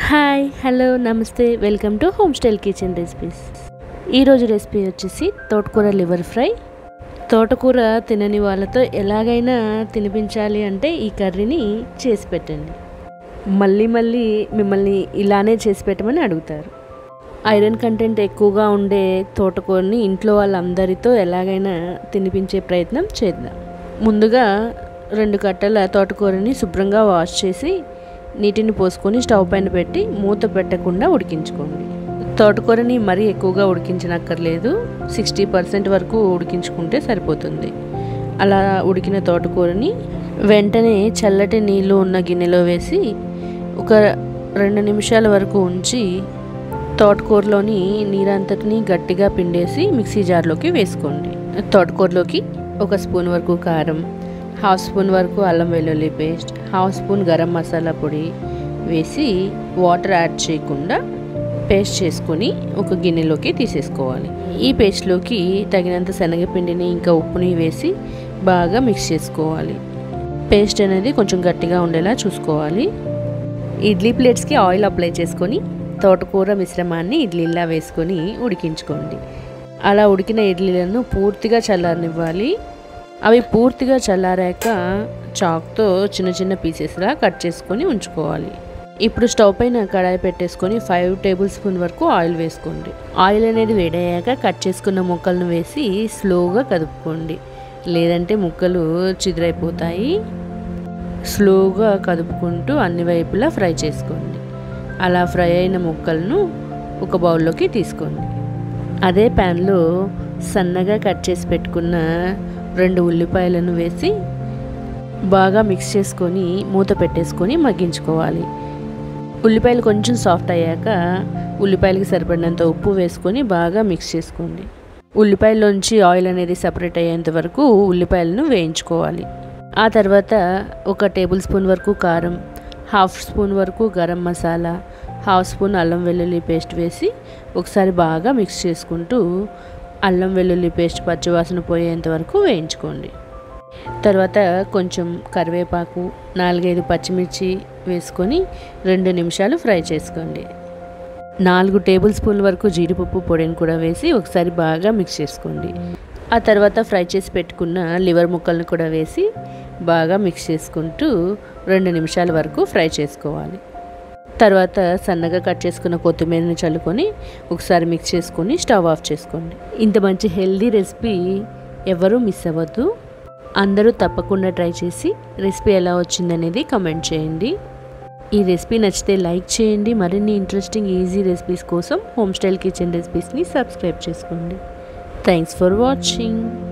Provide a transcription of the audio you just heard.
hi hello నమస్తే welcome to home style kitchen recipes ఈరోజు recipe వచ్చేసి తోటకూర లివర్ ఫ్రై తోటకూర తినని వాళ్ళతో ఎలాగైనా తినిపించాలి అంటే ఈ కర్రీని చేసి పెట్టండి మళ్ళీ మళ్ళీ మిమ్మల్ని ఇలానే చేసి పెట్టమని అడుగుతారు ఐరన్ కంటెంట్ ఎక్కువగా ఉండే తోటకూరని ఇంట్లో వాళ్ళందరితో ఎలాగైనా తినిపించే ప్రయత్నం చేద్దాం ముందుగా రెండు కట్టల తోటకూరని శుభ్రంగా వాష్ చేసి నీటిని పోసుకొని స్టవ్ పైన పెట్టి మూత పెట్టకుండా ఉడికించుకోండి తోటకూరని మరీ ఎక్కువగా ఉడికించనక్కర్లేదు సిక్స్టీ పర్సెంట్ వరకు ఉడికించుకుంటే సరిపోతుంది అలా ఉడికిన తోటకూరని వెంటనే చల్లటి నీళ్ళు ఉన్న గిన్నెలో వేసి ఒక రెండు నిమిషాల వరకు ఉంచి తోటకూరలోని నీరంతటిని గట్టిగా పిండేసి మిక్సీ జార్లోకి వేసుకోండి తోటకూరలోకి ఒక స్పూన్ వరకు కారం హాఫ్ స్పూన్ వరకు అల్లం వెల్లుల్లి paste half spoon garam masala పొడి వేసి వాటర్ యాడ్ చేయకుండా పేస్ట్ చేసుకొని ఒక గిన్నెలోకి తీసేసుకోవాలి ఈ పేస్ట్లోకి తగినంత శనగపిండిని ఇంకా ఉప్పుని వేసి బాగా మిక్స్ చేసుకోవాలి పేస్ట్ అనేది కొంచెం గట్టిగా ఉండేలా చూసుకోవాలి ఇడ్లీ ప్లేట్స్కి ఆయిల్ అప్లై చేసుకొని తోటకూర మిశ్రమాన్ని ఇడ్లీలా వేసుకొని ఉడికించుకోండి అలా ఉడికిన ఇడ్లీలను పూర్తిగా చల్లారనివ్వాలి అవి పూర్తిగా చల్లారాక చాక్తో చిన్న చిన్న పీసెస్లా కట్ చేసుకొని ఉంచుకోవాలి ఇప్పుడు స్టవ్ పైన కడాయి పెట్టేసుకొని ఫైవ్ టేబుల్ స్పూన్ వరకు ఆయిల్ వేసుకోండి ఆయిల్ అనేది వేడయ్యాక కట్ చేసుకున్న ముక్కలను వేసి స్లోగా కదుపుకోండి లేదంటే ముక్కలు చిదిరైపోతాయి స్లోగా కదుపుకుంటూ అన్ని వైపులా ఫ్రై చేసుకోండి అలా ఫ్రై అయిన ముక్కలను ఒక బౌల్లోకి తీసుకోండి అదే ప్యాన్లో సన్నగా కట్ చేసి పెట్టుకున్న రెండు ఉల్లిపాయలను వేసి బాగా మిక్స్ చేసుకొని మూత పెట్టేసుకొని మగ్గించుకోవాలి ఉల్లిపాయలు కొంచెం సాఫ్ట్ అయ్యాక ఉల్లిపాయలకి సరిపడినంత ఉప్పు వేసుకొని బాగా మిక్స్ చేసుకోండి ఉల్లిపాయలోంచి ఆయిల్ అనేది సపరేట్ అయ్యేంత వరకు ఉల్లిపాయలను వేయించుకోవాలి ఆ తర్వాత ఒక టేబుల్ స్పూన్ వరకు కారం హాఫ్ స్పూన్ వరకు గరం మసాలా హాఫ్ స్పూన్ అల్లం వెల్లుల్లి పేస్ట్ వేసి ఒకసారి బాగా మిక్స్ చేసుకుంటూ అల్లం వెల్లుల్లి పేస్ట్ పచ్చివాసన పోయేంత వరకు వేయించుకోండి తర్వాత కొంచెం కరివేపాకు నాలుగైదు పచ్చిమిర్చి వేసుకొని రెండు నిమిషాలు ఫ్రై చేసుకోండి నాలుగు టేబుల్ స్పూన్ల వరకు జీడిపప్పు పొడిని కూడా వేసి ఒకసారి బాగా మిక్స్ చేసుకోండి ఆ తర్వాత ఫ్రై చేసి పెట్టుకున్న లివర్ ముక్కలను కూడా వేసి బాగా మిక్స్ చేసుకుంటూ రెండు నిమిషాల వరకు ఫ్రై చేసుకోవాలి తర్వాత సన్నగా కట్ చేసుకున్న కొత్తిమీరని చల్లుకొని ఒకసారి మిక్స్ చేసుకొని స్టవ్ ఆఫ్ చేసుకోండి ఇంత మంచి హెల్దీ రెసిపీ ఎవరూ మిస్ అవ్వద్దు అందరూ తప్పకుండా ట్రై చేసి రెసిపీ ఎలా వచ్చిందనేది కమెంట్ చేయండి ఈ రెసిపీ నచ్చితే లైక్ చేయండి మరిన్ని ఇంట్రెస్టింగ్ ఈజీ రెసిపీస్ కోసం హోమ్ స్టైల్ కిచెన్ రెసిపీస్ని సబ్స్క్రైబ్ చేసుకోండి థ్యాంక్స్ ఫర్ వాచింగ్